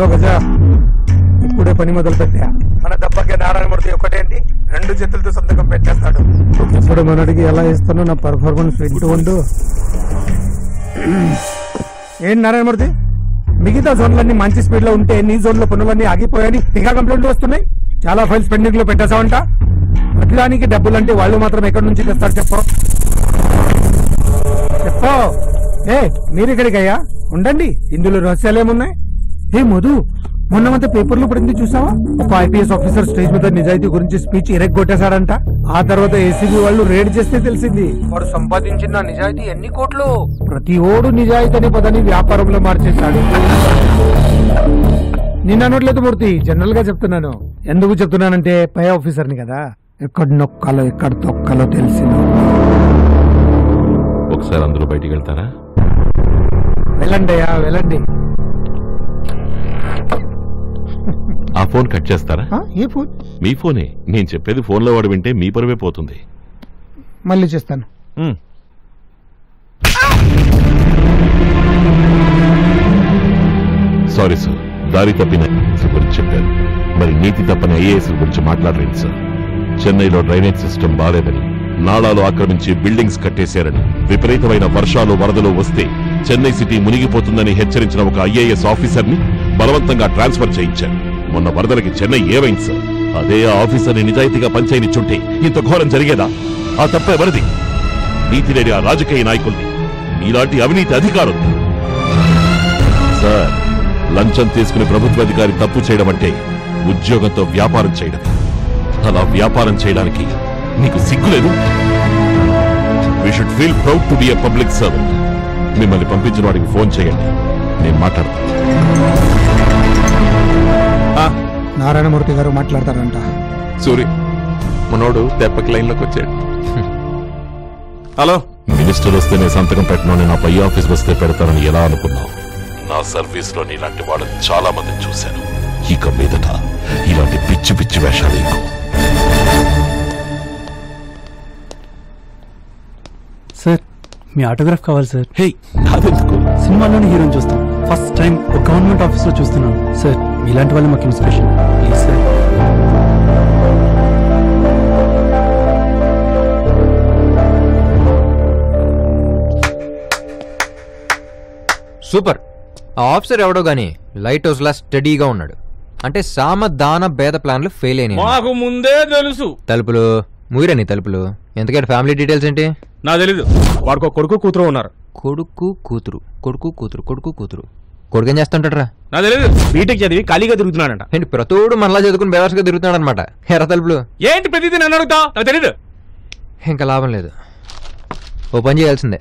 Hello Gaza ఇప్పుడే పని మొదలు పెట్టా మన దెబ్బకి నారాయణమూర్తి ఒకటేంటి రెండు చేతులతో సంతకం పెట్టేస్తాడు ఇప్పుడు మనడికి ఎలా ఇస్తానో నా పర్ఫార్మెన్స్ వింటూ ఉండు ఏంటి నారాయణమూర్తి మిగతా జోన్లన్నీ మంచి స్పీడ్ లో ఉంటే నీ జోన్ లో పనులన్నీ ఆగిపోయాయని ఇంకా కంప్లైంట్లు వస్తున్నాయి చాలా ఫైల్స్ పెండింగ్ లో పెట్టేసావంట అట్లానికి డబ్బులంటే వాళ్ళు మాత్రం ఎక్కడి నుంచి తెస్తారు చెప్పు చెప్పు ఏ మీరు ఇక్కడికయ్యా ఉండండి ఇందులో రహస్యాలు ఏమున్నాయి ఏ మధు మొన్న మధ్య పేపర్లో పడింది చూసావా ఒక ఐపీఎస్ ఆఫీసర్ స్టేజ్ మీద నిజాయితీ గురించి స్పీచ్ ఇరగ్గొట్టేశాడంట ఆ తర్వాత ఏసీబీ వాళ్ళు రేడ్ చేస్తే తెలిసింది వాడు సంపాదించిన నిజాయితీ ఎన్ని కోట్లు ప్రతి ఓడు నిజాయితీ అనే పదాన్ని వ్యాపారంలో మార్చేశాడు నిన్న అనట్లేదు మూర్తి జనరల్ గా చెప్తున్నాను ఎందుకు చెప్తున్నానంటే పై ఆఫీసర్ని కదా ఎక్కడ నొక్కాలో ఎక్కడ తొక్కాలో తెలిసింది ఒకసారి అందరూ బయటికి వెళ్తారా వెళ్ళండి అయ్యా వెళ్ళండి ఆ ఫోన్ కట్ చేస్తారా ఆ, ఏ ఫోన్ మీ ఫోనే నేను చెప్పేది ఫోన్లో వాడు వింటే మీ పరువే పోతుంది మళ్ళీ చేస్తాను ఉమ్. సారీ సార్ దారి తప్పిన IAS గురించి చెప్పారు మరి నీతి తప్పని ఐఏఎస్ గురించి మాట్లాడలేదు సార్ చెన్నైలో డ్రైనేజ్ సిస్టమ్ బాలేదని నాళాలు ఆక్రమించి బిల్డింగ్స్ కట్టేశారని విపరీతమైన వర్షాలు వరదలు వస్తే చెన్నై సిటీ మునిగిపోతుందని హెచ్చరించిన ఒక ఐఏఎస్ ఆఫీసర్ ని బలవంతంగా ట్రాన్స్ఫర్ చేయించారు మొన్న వరదలకి చెన్నై ఏమైంది సార్ అదే ఆ ఆఫీసర్ని నిజాయితీగా పంచాయనిచ్చుంటే ఇంత ఘోరం జరిగేదా ఆ తప్ప ఎవరిది నీతి లేని ఆ రాజకీయ నాయకుల్ని మీలాంటి అవినీతి అధికారులు సార్ లంచం తీసుకుని ప్రభుత్వ అధికారి తప్పు చేయడం అంటే ఉద్యోగంతో వ్యాపారం చేయడం అలా వ్యాపారం చేయడానికి నీకు సిగ్గులేదు we should feel proud to be a public servant మిమ్మల్ని పంపించిన వాడికి ఫోన్ చేయండి నేను మాట్లాడతాను నారాయణమూర్తి గారు మాట్లాడతారంట సూరి మనోడు దెబ్బకి లైన్లోకి వచ్చాడు హలో మినిస్టర్ వస్తేనే సంతకం పెట్టను నా పై ఆఫీస్ వస్తే పెడతానని ఎలా అనుకున్నావు నా సర్వీస్ లో నీలాంటి వాళ్ళని చాలా మందిని చూశాను ఇక మీదట ఇలాంటి పిచ్చి పిచ్చి వేషాలు ఎక్కువ సార్ మీ ఆటోగ్రాఫ్ కావాలి సార్ హే నాదెందుకు సినిమాలోని హీరోని చూస్తాం ఫస్ట్ టైం ఒక గవర్నమెంట్ ఆఫీస్లో చూస్తున్నాను సార్ ఇలాంటి వాళ్ళు మాకు ఇన్స్పిరేషన్ ప్లీజ్ సార్ సూపర్ ఆ ఆఫీసర్ ఎవడో గాని లైట్ హౌస్ లా స్టడీగా ఉన్నాడు అంటే సామ దాన భేద ప్లాన్లు ఫెయిల్ అయినాయి మాకు ముందే తెలుసు తలుపులు ముయిరని తలుపులు ఎందుకంటే ఫ్యామిలీ డీటెయిల్స్ ఏంటి నా తెలీదు వాడికి ఒక కొడుకు కూతురు ఉన్నారు కొడుకు కూతురు కొడుకు కూతురు కొడుకు కూతురు కొడుకు ఏం చేస్తుంటారా నా తెలీదు బీటెక్ చదివి ఖాళీగా తిరుగుతున్నాడంట ఏంటి ప్రతోడు మనలా చదువుకుని బేవర్స్గా తిరుగుతున్నాడు అనమాట ఎర్ర తలుపులు ఏంటి ప్రతిదీ నన్ను అడుగుతా నాకు తెలీదు ఇంకా లాభం లేదు ఓ పని చేయాల్సిందే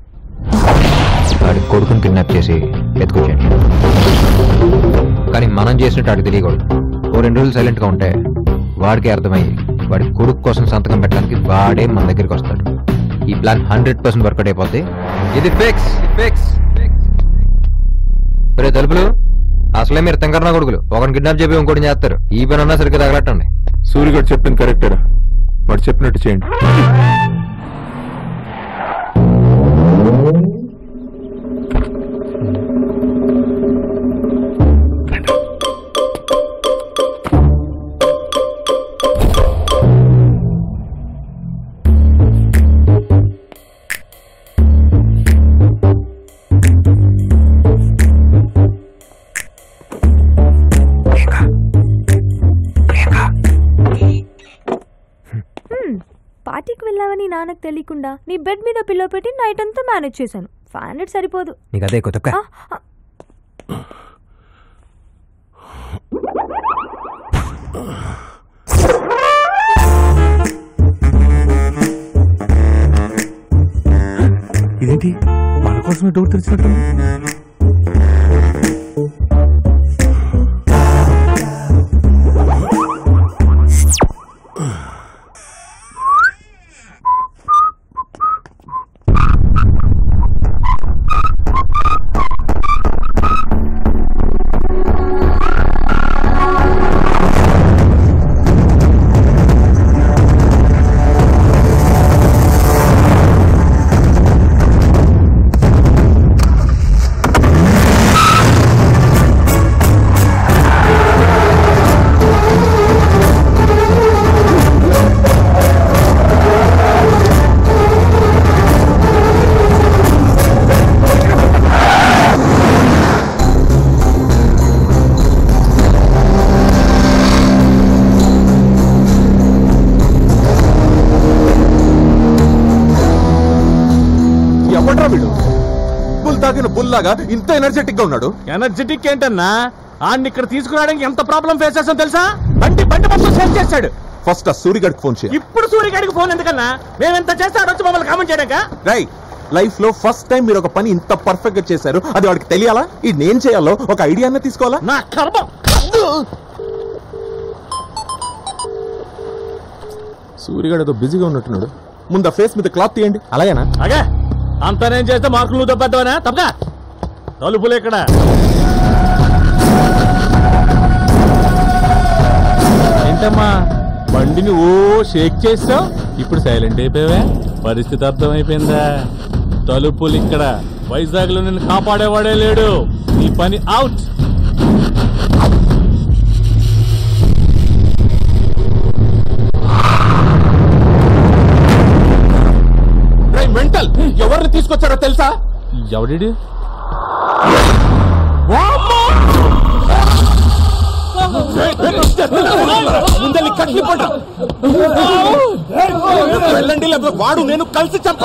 వాడి కొడుకుని కిడ్నాప్ చేసి ఎత్తుకొచ్చేయండి కానీ మనం చేసినట్టు వాడికి తెలియకూడదు ఓ రెండు రోజులు సైలెంట్గా ఉంటే వాడికి అర్థమయ్యి వాడి కొడుకు కోసం సంతకం పెట్టడానికి వాడే మన దగ్గరికి వస్తాడు ఈ ప్లాన్ హండ్రెడ్ పర్సెంట్ వర్కౌట్ అయిపోద్ది ఇది ఫిక్స్ ఫిక్స్ రే తలుపులు అసలే మీరు తెంకరణ కొడుకులు ఒకరిని కిడ్నాప్ చెప్పి ఇంకోటి చేస్తారు ఈ పని అన్నా సరిగ్గా తగలట్టండి సూర్యగడ్ చెప్పింది కరెక్టేరా వాడు చెప్పినట్టు చేయండి పార్టీకి వెళ్ళావని నాన్నకు తెలియకుండా నీ బెడ్ మీద పిల్లో పెట్టి నైట్ అంతా మేనేజ్ చేశాను ఫైవ్ హండ్రెడ్ సరిపోదు నీకు అదే కొత్త ఆ, ఆ, ఇదేంటి మన కోసమే డోర్ తెరిచినట్టు ఆ బుల్లాగా ఇంత ఎనర్జెటిక్ గా ఉన్నాడు ఎనర్జెటిక్ ఏంటన్నా ఆడిని ఇక్కడ తీసుకురావడానికి ఎంత ప్రాబ్లం ఫేస్ చేస్తాం తెలుసా బండి బండి మొత్తం సెట్ చేశాడు ఫస్ట్ ఆ సూరిగడికి ఫోన్ చేయాలి ఇప్పుడు సూర్యగాడికి ఫోన్ ఎందుకన్నా మేమెంత చేస్తే ఆడొచ్చి మమ్మల్ని కామెంట్ చేయడాక రై లైఫ్ లో ఫస్ట్ టైం మీరు ఒక పని ఇంత పర్ఫెక్ట్ గా చేశారు అది వాడికి తెలియాలా ఇది నేను చేయాలో ఒక ఐడియా అన్న తీసుకోవాలా నా కర్మ సూర్యగాడు ఏదో బిజీగా ఉన్నట్టున్నాడు ముందు ఆ ఫేస్ మీద క్లాత్ తీయండి అలాగేనా అగే అంతా నేను చేస్తే మార్కులు నువ్వు తప్పేద్దావనా తప్పగా తలుపులు ఇక్కడ ఏంటమ్మా బండిని ఓ షేక్ చేస్తావు ఇప్పుడు సైలెంట్ అయిపోయావే పరిస్థితి అర్థమైపోయిందా తలుపులు ఇక్కడ వైజాగ్ లో నిన్ను కాపాడేవాడే లేడు నీ పని అవుట్ మెంటల్ ఎవరిని తీసుకొచ్చారో తెలుసా ఎవడి ముందల్ని కట్టి పడ్డా వెళ్ళండి లేకపోతే వాడు నేను కలిసి చంప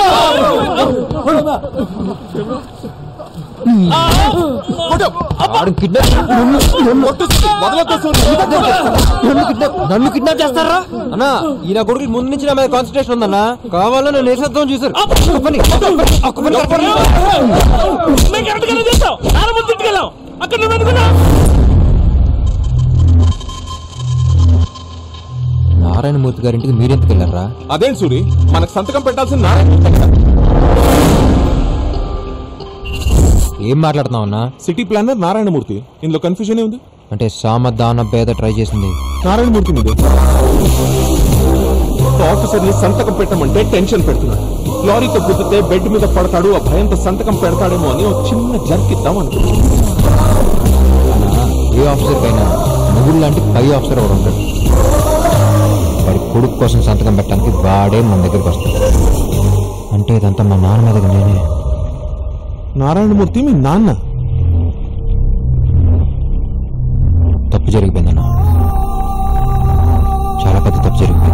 వాడు కిడ్నాప్ నన్ను కిడ్నాప్ చేస్తారా అన్నా ఈయన కొడుకు ముందు నుంచి నా మీద కాన్సన్ట్రేషన్ ఉందన్నా కావాలని నేను వేసేద్దాం చూసారు ఒక్క పని, ఒక్క పని కరెక్ట్ పని. అక్కడ నువ్వు అనుకున్నా నారాయణమూర్తి గారింటికి మీరెందుకు వెళ్ళారా అదేం సూరి మనకు సంతకం పెట్టాల్సిన నారాయణ ఏం మాట్లాడుతున్నావు అన్నా సిటీ ప్లానర్ నారాయణమూర్తి ఇందులో కన్ఫ్యూజన్ ఉంది అంటే సామధాన భేద ట్రై చేసింది నారాయణమూర్తి మీద ఆఫీసర్ని సంతకం పెట్టమంటే టెన్షన్ పెడుతున్నాడు లారీతో గుద్దితే బెడ్ మీద పడతాడు ఆ భయంతో సంతకం పెడతాడేమో అని ఒక చిన్న జర్కిద్దాం అనుకుంటున్నాను ఏ ఆఫీసర్ కైనా నువ్వు లాంటి పై ఆఫీసర్ ఒకడు ఉంటాడు వాడి కొడుకు కోసం సంతకం పెట్టడానికి వాడే మన దగ్గరికి వస్తాడు అంటే ఇదంతా మా నాన్న మీద నేనే నారాయణమూర్తి మీ నాన్న తప్పు జరిగిపోయిందన్న చాలా పెద్ద తప్పు జరిగిపోయింది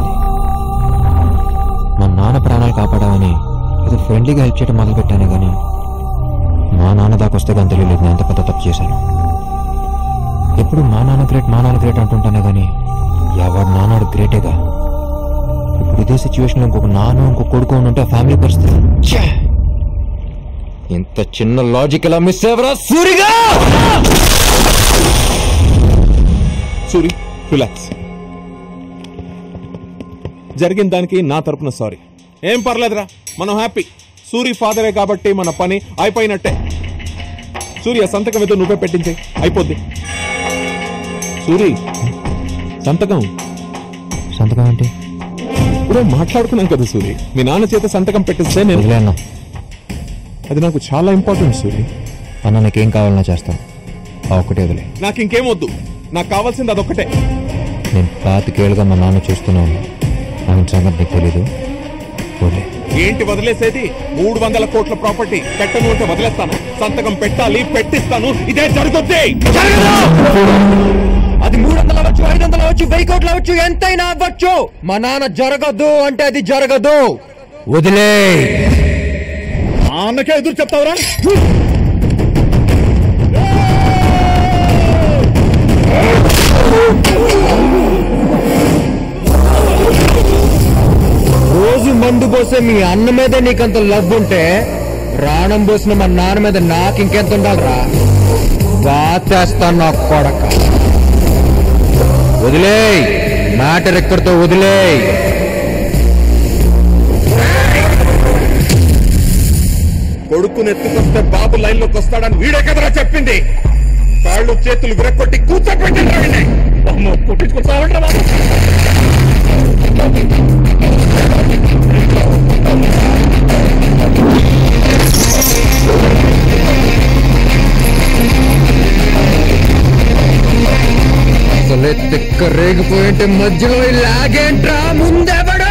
మా నాన్న ప్రాణాలు కాపాడామని ఏదో ఫ్రెండ్లీగా హెల్ప్ చేయడం మొదలు పెట్టానే కానీ మా నాన్న దాకా వస్తే కానీ తెలియలేదు నేను ఎంత పెద్ద తప్పు చేశాను ఎప్పుడు మా నాన్న గ్రేట్ మా నాన్న గ్రేట్ అంటుంటానే కానీ ఎవరు నాన్నాడు గ్రేటేగా ఇప్పుడు ఇదే సిచ్యువేషన్లో ఇంకొక నాన్న ఇంకొక కొడుకు ఉంటే ఆ ఫ్యామిలీ పరిస్థితి ఛే! ఇంత చిన్న లాజిక్ ఎలా మిస్ అయ్యవరా సూరిగా సూరి రిలాక్స్ జరిగిన దానికి నా తరపున సారీ ఏం పర్లేదురా మనం హ్యాపీ సూరి ఫాదరే కాబట్టి మన పని అయిపోయినట్టే సూర్య సంతకం ఏదో నువ్వే పెట్టించే అయిపోద్ది సూరి సంతకం సంతకం ఏంటి ఇప్పుడే మాట్లాడుకున్నాం కదా సూరి మీ నాన్న చేత సంతకం పెట్టిస్తే నేను వదిలే అన్న అది నాకు చాలా ఇంపార్టెంట్ సూరి అన్న నీకేం కావాలన్నా చేస్తాను ఆ ఒక్కటే వదిలే నాకు ఇంకేం వద్దు నాకు కావాల్సింది అదొక్కటే నేను పాతికేళ్ళుగా మా నాన్న చూస్తూనే ఉన్నా ఆయన సంగతి నీకు తెలీదు వదిలే ఏంటి వదిలేసేది మూడు వందల కోట్ల ప్రాపర్టీ పెట్టను అంటే వదిలేస్తాను సంతకం పెట్టాలి పెట్టిస్తాను ఇదే జరుగుద్ది అది మూడు వందలు అవ్వచ్చు ఐదు వందలు అవ్వచ్చు వెయ్యి కోట్లు అవ్వచ్చు ఎంతైనా అవ్వచ్చు మా నాన్న జరగదు అంటే అది జరగదు వదిలే అన్నకే ఎదురు చెప్తావురా రోజు మందు పోసే మీ అన్న మీద నీకంత లవ్ ఉంటే ప్రాణం పోసిన మా నాన్న మీద నాకు ఇంకెంత ఉండాలిరా బాతేస్తాను నా కొడక వదిలే మ్యాటర్ ఎక్కడితో వదిలే కొడుకుని ఎత్తుకొస్తే బాబు లైన్ లోకి వస్తాడని వీడే కదరా చెప్పింది కాళ్ళు చేతులు విరక్కొట్టి కూర్చోపెట్టింది కుట్టించుకుంటామంటారా బాబు అసలే తిక్క రేగిపోయింటే మధ్యలో ఈ లాగేంట్రా ముందెవడా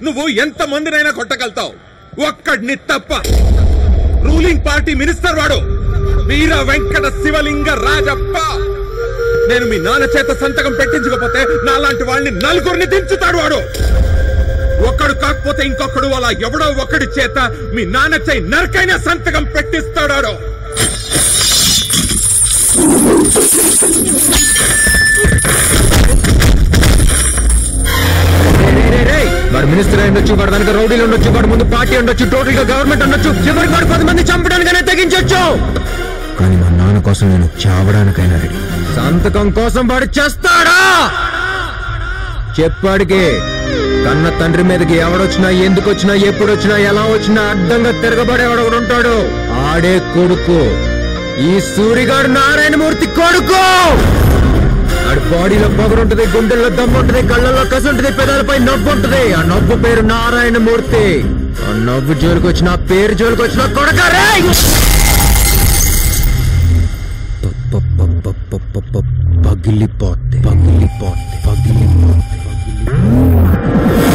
నువ్వు ఎంత మందినైనా కొట్టగలుగుతావు ఒక్కడిని తప్ప రూలింగ్ పార్టీ మినిస్టర్ వాడు వీర వెంకట శివలింగ రాజప్ప నేను మీ నాన్న చేత సంతకం పెట్టించకపోతే నాలాంటి వాళ్ళని నలుగురిని దించుతాడు వాడు ఒక్కడు కాకపోతే ఇంకొకడు అలా ఎవడో ఒకడి చేత మీ నాన్న చేయి నరకైన సంతకం పెట్టిస్తాడు వాడు. వాడు మినిస్టర్ అయి ఉండొచ్చు వాడు వెనక రౌడీలు ఉండొచ్చు వాడు ముందు పార్టీ ఉండొచ్చు టోటల్ గా గవర్నమెంట్ ఉండొచ్చు చివరికి వాడు పది మంది చంపడానికైనా తెగించొచ్చు కానీ మా నాన్న కోసం నేను చావడానికైనా రెడీ సంతకం కోసం వాడు చేస్తాడా చెప్పాడికి కన్న తండ్రి మీదకి ఎవడొచ్చినా ఎందుకు వచ్చినా ఎప్పుడు వచ్చినా ఎలా వచ్చినా అడ్డంగా తిరగబడేవాడు ఒకడు ఉంటాడు ఆడే కొడుకు ఈ సూరిగాడు నారాయణమూర్తి కొడుకు ఆడి బాడీలో పొగరుంటది గుండెల్లో దమ్ము ఉంటది కళ్ళల్లో కసి ఉంటది పెదాలపై నవ్వు ఉంటది ఆ నవ్వు పేరు నారాయణమూర్తి ఆ నవ్వు జోలికి వచ్చిన ఆ పేరు జోలికి వచ్చిన కొడకారే పగిలిపోతే పగిలిపోతే పగిలిపోతే పగిలిపోతే